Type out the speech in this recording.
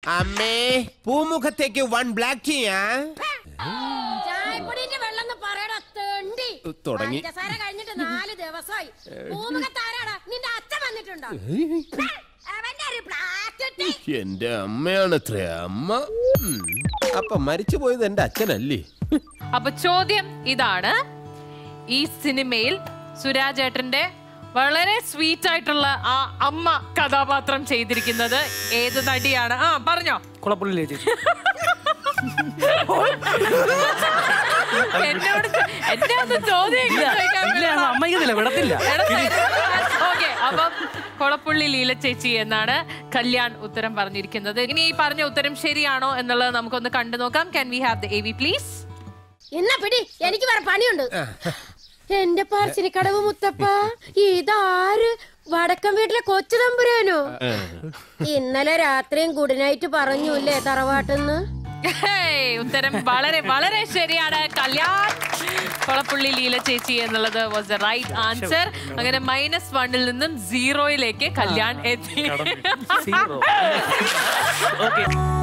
അമ്മേ പൂമുഖത്തേക്ക് one black ടീയാ ചായപ്പൊടിന്റെ വെള്ളം എന്ന് പറയടാ തെണ്ടി തുടങ്ങി. പഞ്ചസാര കഴിഞ്ഞിട്ട് നാല് ദിവസമായി പൂമുഖത്താരാടാ നിന്റെ അച്ഛൻ വന്നിട്ടുണ്ടോ അവന്റെ ഒരു ബ്ലാക്ക് ടീ എന്റെ അമ്മയാണത്രേ അമ്മ ഉം. അപ്പൊ മരിച്ചു പോയത് എന്റെ അച്ഛനല്ലേ അപ്പൊ ചോദ്യം ഇതാണ് ഈ സിനിമയിൽ സുരാജേട്ടന്റെ വളരെ സ്വീറ്റ് ആയിട്ടുള്ള ആ അമ്മ കഥാപാത്രം ചെയ്തിരിക്കുന്നത് ഏത് നടിയാണ് ആ പറഞ്ഞോ കുളപ്പുള്ളിലെ ചേച്ചി എന്നോട് ചോ- എന്നെ ഒന്ന് ചോദ്യം ഇല്ല ഇല്ല അത് സമ്മതിക്കത്തില്ല വിടത്തില്ല ഓക്കെ അപ്പം കൊളപ്പുള്ളി ലീല ചേച്ചി എന്നാണ് കല്യാൺ ഉത്തരം പറഞ്ഞിരിക്കുന്നത് ഇനി ഈ പറഞ്ഞ ഉത്തരം ശരിയാണോ എന്നുള്ളത് നമുക്കൊന്ന് കണ്ടു നോക്കാം can we have the A V please എന്നാ പിടി എനിക്ക് വേറെ പണിയുണ്ട് എന്റെ പാർച്ചിനിക്കടവ് മുത്തപ്പ ഇതാര് വടക്കം വീട്ടിലെ കൊച്ചു തമ്പുരാനോ ഇന്നലെ രാത്രിയും ഗുഡ് നൈറ്റ് പറഞ്ഞുല്ലേ തറവാട്ടെന്ന് ഹേയ്, ഉത്തരം വളരെ വളരെ ശരിയാണ് കല്യാൺ കൊളപ്പുള്ളി ലീല ചേച്ചി എന്നുള്ളത് വാസ് ദ റൈറ്റ് ആൻസർ അങ്ങനെ മൈനസ് വണ്ണിൽ നിന്നും സീറോയിലേക്ക് കല്യാൺ എത്തി സീറോ ഓക്കെ